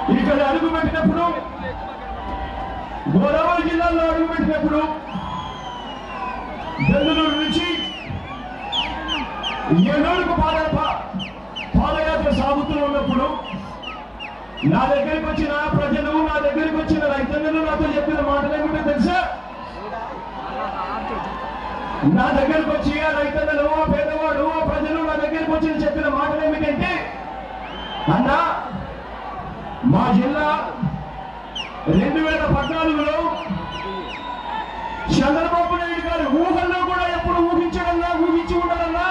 ఇక్కడ అడుగు పెట్టినప్పుడు గోదావరి జిల్లాలో అడుగు పెట్టినప్పుడు బెంగళూరు నుంచి ఏలూరుకు పాద పా- పాదయాత్ర సాగుతూ ఉన్నప్పుడు నా దగ్గరికి వచ్చిన ప్రజలు నా దగ్గరికి వచ్చిన రైతన్నలు నాతో చెప్పిన మాటలు ఏమిటో తెలుసా నా దగ్గరకు వచ్చి ఆ రైతన్నలు ఆ పేదవాడు ఆ ప్రజలు నా దగ్గరికి వచ్చి చెప్పిన మాటలు ఏమిటంటే అన్నా మా జిల్లా రెండు వేల పద్నాలుగులో చంద్రబాబు నాయుడు గారి ఊహల్లో కూడా ఎప్పుడు ఊహించడన్నా ఊహించి ఉండడన్నా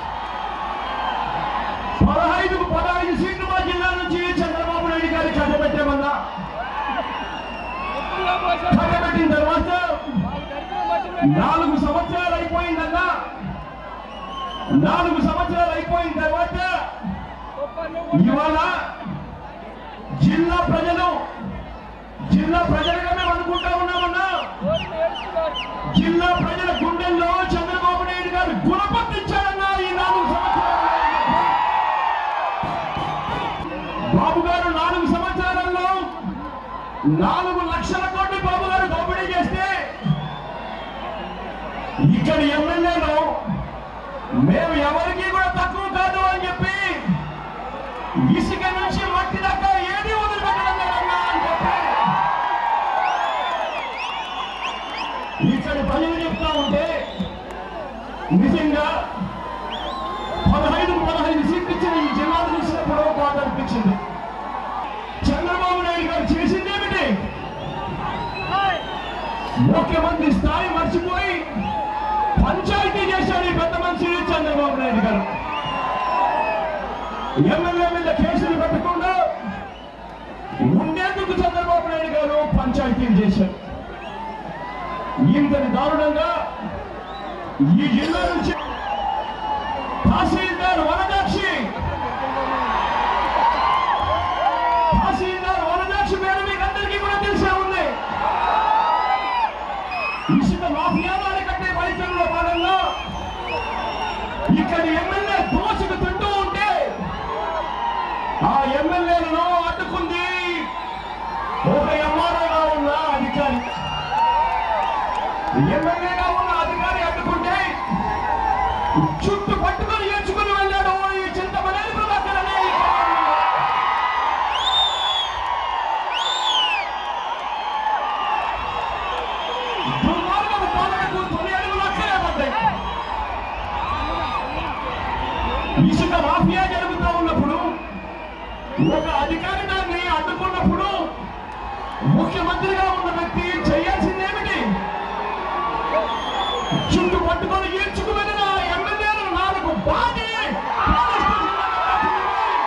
పదహైదు పదహైదు సీట్లు మా జిల్లా నుంచి చంద్రబాబు నాయుడు గారి కట్టబెట్టామన్నా కట్టబెట్టిన తర్వాత నాలుగు సంవత్సరాలు అయిపోయిందన్నా నాలుగు సంవత్సరాలు అయిపోయిన తర్వాత ఇవాళ జిల్లా ప్రజలు జిల్లా ప్రజలుగా మేము అనుకుంటా ఉన్నామన్నా జిల్లా ప్రజల గుండెల్లో చంద్రబాబు నాయుడు గారు గుణపట్టించాడన్నా ఈ నాలుగు సంవత్సరాల్లో బాబు గారు నాలుగు సంవత్సరాలలో నాలుగు లక్షల కోట్లు బాబు గారు దోపిడీ చేస్తే ఇక్కడ ఎమ్మెల్యేలు మేము ఎవరికి కూడా తక్కువ కాదు అని చెప్పి ఇసుక నుంచి మట్టి దాకా ఏది వదిలిపెట్టడం లేదన్నా అని చెప్పి ఇక్కడ ప్రజలు చెప్తా ఉంటే నిజంగా పదహైదు పదహైదు సీట్లు ఇచ్చిన ఈ జిల్లా చూసినప్పుడు బాధ అనిపించింది చంద్రబాబు నాయుడు గారు చేసిందేమిటి ముఖ్యమంత్రి స్థాయి మర్చిపోయి పంచాయతీ చేశాడు ఈ పెద్ద మనిషి చంద్రబాబు నాయుడు గారు ఎమ్మెల్యే మీద కేసులు పెట్టకుండా ఉండేందుకు చంద్రబాబు నాయుడు గారు పంచాయతీలు చేశారు ఇంతటి దారుణంగా ఈ జిల్లా నుంచి తహసీల్దార్ వనదాక్షి తహసీల్దార్ వనదాక్షి పేరు మీకు అందరికీ కూడా తెలిసే ఉంది ఇసుక మాఫియాలు కట్టే వైద్యంలో భాగంగా ఇక్కడ ఎమ్మెల్యే దోషకు తింటూ ఉంటే ఆ ఎమ్మెల్యేలను అడ్డుకుంది ఒక ఎంఆర్ఓగా ఉన్న అధికారి ఎమ్మెల్యేగా ఉన్న అధికారి అడ్డుకుంటే చుట్టూ పట్టుకొని ఏడ్చుకుని వెళ్ళాడు ఈ చింతమనేని ప్రభాకర్ అనే ఈ కుమారుడు. దుర్మార్గపు పాలనకు తొలి అడుగులు అక్కడే పడ్డాయి ఇసుక మాఫియా జరుగుతూ ఉన్నప్పుడు ఒక అధికారి దాన్ని అడ్డుకున్నప్పుడు ముఖ్యమంత్రిగా ఉన్న వ్యక్తి చేయాల్సిందేమిటి చుట్టూ పట్టుకొని ఈడ్చుకు వెళ్ళిన ఎమ్మెల్యేలు నాలుగు బాటి పోలీస్ స్టేషన్లో పెట్టాల్సింది.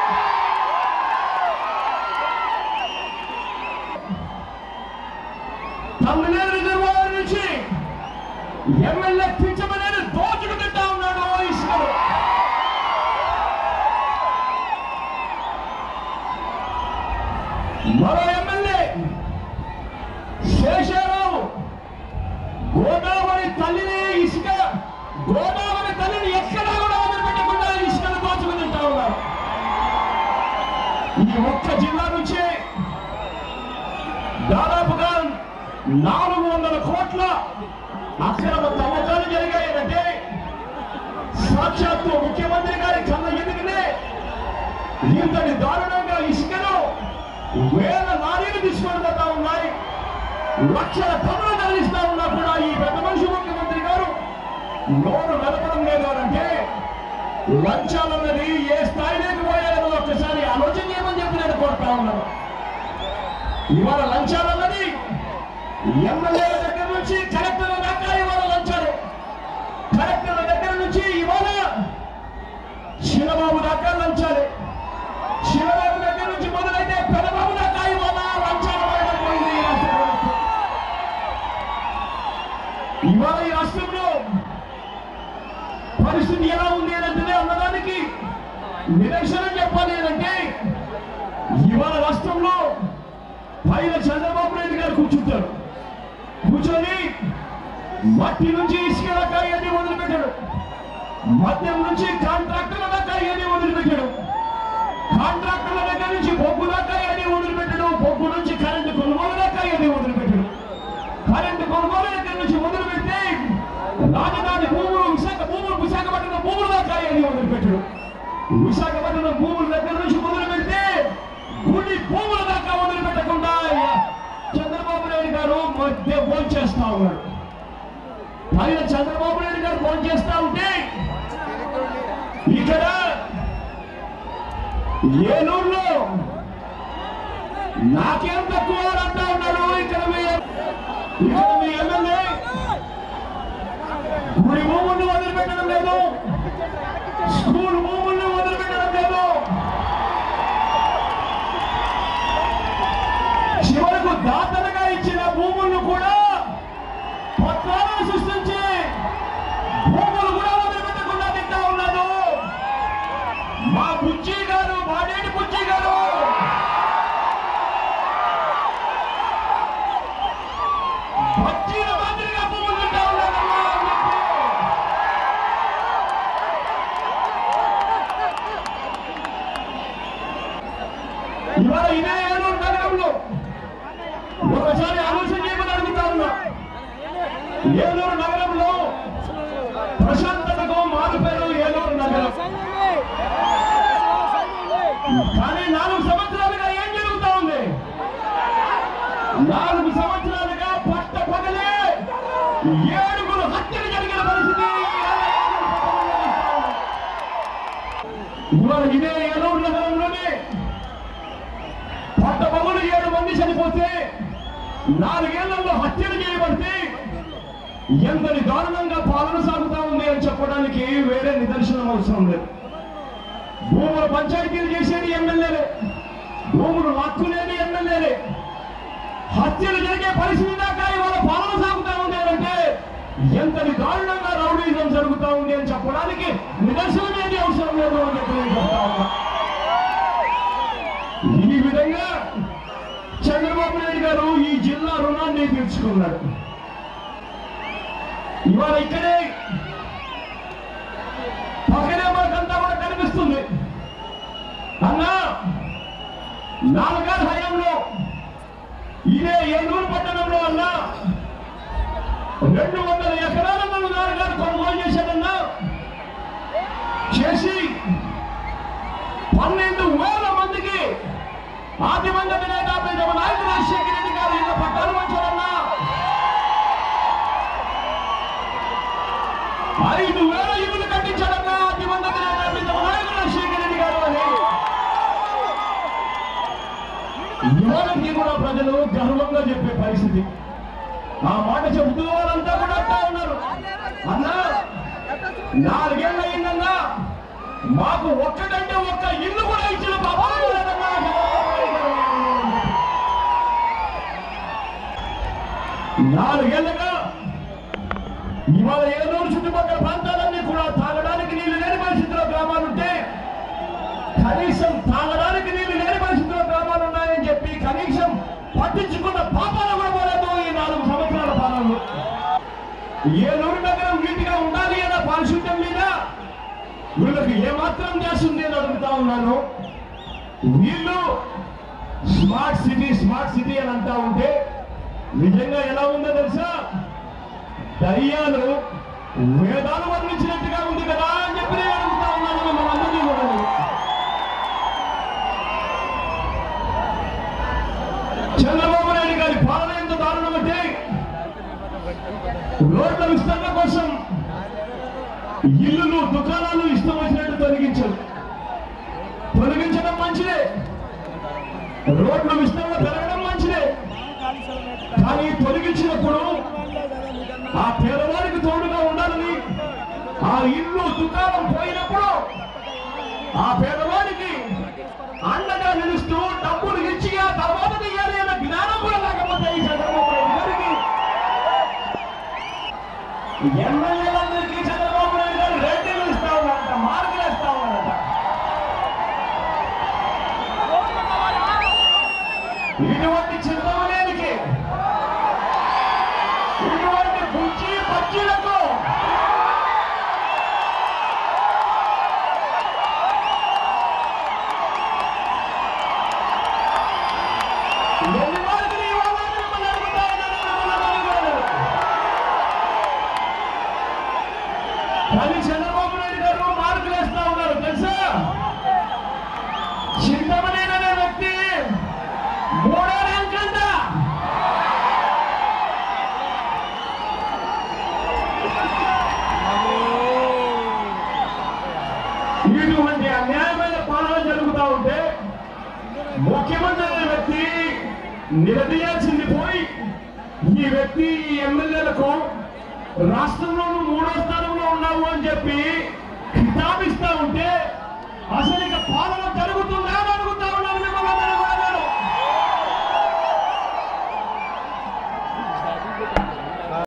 తమ్మినేని రిజర్వాయర్ నుంచి ఎమ్మెల్యే పిచ్చమనేది దోచుకు తింటా ఉన్నాడు ఓ ఇసుకలు మరో ఎమ్మెల్యే శేషారావు గోదావరి తల్లిని ఇసుక గోదావరి తల్లిని ఎక్కడా కూడా వదిలిపెట్టకుండా ఇసుకను దోచుకు తింటా ఉన్నారు ఈ ఒక్క జిల్లా నుంచే దాదాపుగా నాలుగు వందల కోట్ల అక్రమ తవ్వకాలు జరిగాయంటే సాక్షాత్తు ముఖ్యమంత్రి గారి కళ్ళ ఎదుగునే ఇంతటి దారుణంగా ఇసుకను వేల లారీలు తీసుకొని పోతా ఉన్నాయి లక్షల టన్నులు తరలిస్తా ఉన్నా కూడా ఈ పెద్ద మనిషి ముఖ్యమంత్రి గారు నోరు నడపడం లేదు అని అంటే లంచాలన్నది ఏ స్థాయిలోకి పోయారో ఒక్కసారి ఆలోచన చేయమని చెప్పి నేను కోరుతా ఉన్నాను ఇవాళ లంచాలన్నది ఎమ్మెల్యేల దగ్గర నుంచి కలెక్టర్ల దాకా ఇవాళ లంచాలు కలెక్టర్ల దగ్గర నుంచి ఇవాళ చిన్నబాబు దాకా లంచాలే చిన్నబాబు దగ్గర నుంచి మొదలైతే పెదబాబు దాకా ఇవాళ లంచాల పోయింది ఈ రాష్ట్ర ప్రభుత్వం. ఇవాళ ఈ రాష్ట్రంలో పరిస్థితి ఎలా ఉంది అని అంటే అన్నదానికి నిదర్శనం చెప్పాలి అంటే ఇవాళ రాష్ట్రంలో పైన చంద్రబాబు నాయుడు గారు కూర్చుంటారు కూర్చొని మట్టి నుంచి ఇసుక దాకా ఇవన్నీ మొదలుపెట్టాడు మద్యం నుంచి కాంట్రాక్టుల దాకా ఇవన్నీ మొదలుపెట్టాడు కాంట్రాక్టుల దగ్గర నుంచి బొగ్గు దాకా ఇవన్నీ మొదలుపెట్టాడు చేస్తా ఉన్నాడు పైన చంద్రబాబు నాయుడు గారు ఫోన్ చేస్తా ఉంటే ఇక్కడ ఏలూరులో నాకేం తక్కువ అని అంటా ఉన్నారు ఇక్కడ మీ ఇక్కడ మీ ఎమ్మెల్యే గుడి భూములను వదిలిపెట్టడం లేదు స్కూల్ భూములను వదిలిపెట్టడం లేదు చివరకు దాతలుగా ఇచ్చిన భూములను కూడా పత్రాలను సృష్టించి భూములు కూడా వదిలిపెట్టకుండా తింటా ఉన్నాడు మా బుజ్జి గారు మాడేటి బుజ్జి గారు బజ్జీల మాదిరిగా భూములు తింటా ఉన్నాడమ్మా అని చెప్పి ఇవాళ ఇదే ఏలూరు నగరంలో ఒకసారి ఆలోచన చేయమని అడుగుతా ఉన్నా ఏలూరు నగరంలో ప్రశాంతతకు మారుపేరు ఏలూరు నగరం కానీ నాలుగు సంవత్సరాలుగా ఏం జరుగుతా ఉంది నాలుగు సంవత్సరాలుగా పట్ట పగలే ఏడుగురు హత్యలు జరిగిన పరిస్థితి ఇవాళ ఇదే ఏలూరు నగరంలోనే పట్టపగులు ఏడు మంది చనిపోతే నాలుగేళ్లలో హత్యలు చేయబడితే ఎంతటి దారుణంగా పాలన సాగుతా ఉంది అని చెప్పడానికి వేరే నిదర్శనం అవసరం లేదు భూములు పంచాయతీలు చేసేది ఎమ్మెల్యేలే భూములు లాక్కునేది ఎమ్మెల్యేలే హత్యలు జరిగే పరిస్థితి దాకా ఇవాళ పాలన సాగుతా ఉంది అంటే ఎంతటి దారుణంగా రౌడీజం జరుగుతా ఉంది అని చెప్పడానికి నిదర్శనం ఏది అవసరం లేదు అని చెప్పి నేను చెప్తా ఉన్నా ఈ విధంగా చంద్రబాబు నాయుడు గారు ఈ జిల్లా రుణాన్ని తీర్చుకున్నాడు ఇవాళ ఇక్కడే పక్కనే మనకంతా కూడా కనిపిస్తుంది అన్నా నాలుగారు హయాంలో ఇదే ఏలూరు పట్టణంలో అన్నా రెండు వందల ఎకరాలను నాన్నగారు కొనుగోలు చేశాడన్నా చేసి పన్నెండు వేల మందికి ఆదివంగ నేత ప్రీతమ నాయకుడు రాజశేఖర రెడ్డి గారు ఇళ్ళ పట్టాలు వచ్చారన్నా ఐదు వేల ఇల్లు కట్టించారన్నా ఆదివంగ నేత ప్రీతమ నాయకుడు రాజశేఖర రెడ్డి గారు అని ఇవాళకి కూడా ప్రజలు గర్వంగా చెప్పే పరిస్థితి ఆ మాట చెబుతూ వాళ్ళంతా కూడా అంటా ఉన్నారు అన్నా నాలుగేళ్ళు అయిందన్నా మాకు ఒక్కటంటే ఒక్క ఇల్లు కూడా ఇచ్చిన పాపం లేదన్నా నాలుగేళ్లుగా ఇవాళ ఏలూరు చుట్టుపక్కల ప్రాంతాలన్నీ కూడా తాగడానికి నీళ్లు లేని పరిస్థితిలో గ్రామాలుంటే కనీసం తాగడానికి నీళ్లు లేని పరిస్థితిలో గ్రామాలు ఉన్నాయని చెప్పి కనీసం పట్టించుకున్న పాపాలు కూడా పోలేదు ఈ నాలుగు సంవత్సరాల పాలనలో ఏలూరు నగరం నీటిగా ఉండాలి అన్న పారిశుద్ధ్యం మీద వీళ్ళకి ఏమాత్రం చేస్తుంది అని అడుగుతా ఉన్నాను వీళ్ళు స్మార్ట్ సిటీ స్మార్ట్ సిటీ అని అంటా ఉంటే నిజంగా ఎలా ఉందో తెలుసా దయ్యాలు వేదాలు వర్ణించినట్టుగా ఉంది కదా అని చెప్పి నేను అడుగుతా ఉన్నాను మిమ్మల్ని అందరినీ కూడా చంద్రబాబు నాయుడు గారి పాలన ఎంత దారుణం అంటే రోడ్ల విస్తరణ కోసం ఇల్లులు దుకాణాలు ఇష్టం వచ్చినట్టు తొలగించారు తొలగించడం మంచిదే రోడ్లు విస్తరణ పెరగడం మంచిదే కానీ తొలగించినప్పుడు ఆ పేదవాడికి తోడుగా ఉండాలని ఆ ఇల్లు దుకాణం పోయినప్పుడు ఆ పేదవాడికి అండగా నిలుస్తూ డబ్బులు ఇచ్చి ఆ తర్వాత తీయాలి అన్న జ్ఞానం కూడా లేకపోతే ఈ చంద్రబాబు నాయుడు గారికి ఎమ్మెల్యేలందరికీ చంద్రబాబు నాయుడు గారు రేటింగ్లు ఇస్తా ఉన్నారట మార్కులు ఇస్తా ఉన్నారట ఇటువంటి చింతమనేనికి ఇటువంటి బుజ్జి బజ్జీలకు ఎన్ని మార్కులు ఇవ్వాలని మిమ్మల్ని అడుగుతా ఉన్నాను, మిమ్మల్ని అడుగుతున్నాను. కానీ చంద్రబాబు నాయుడు గారు మార్కులు వేస్తా ఉన్నారు తెలుసా చింతమనేని అనే వ్యక్తి మూడో ర్యాంక్ అంట ఇటువంటి అన్యాయమైన పాలన జరుగుతూ ఉంటే ముఖ్యమంత్రి అనే వ్యక్తి నిలదీయాల్సింది పోయి ఈ వ్యక్తి ఈ ఎమ్మెల్యేలకు రాష్ట్రంలో నువ్వు మూడో స్థానంలో ఉన్నావు అని చెప్పి కితాబిస్తా ఉంటే అసలు ఇక పాలన జరుగుతుందా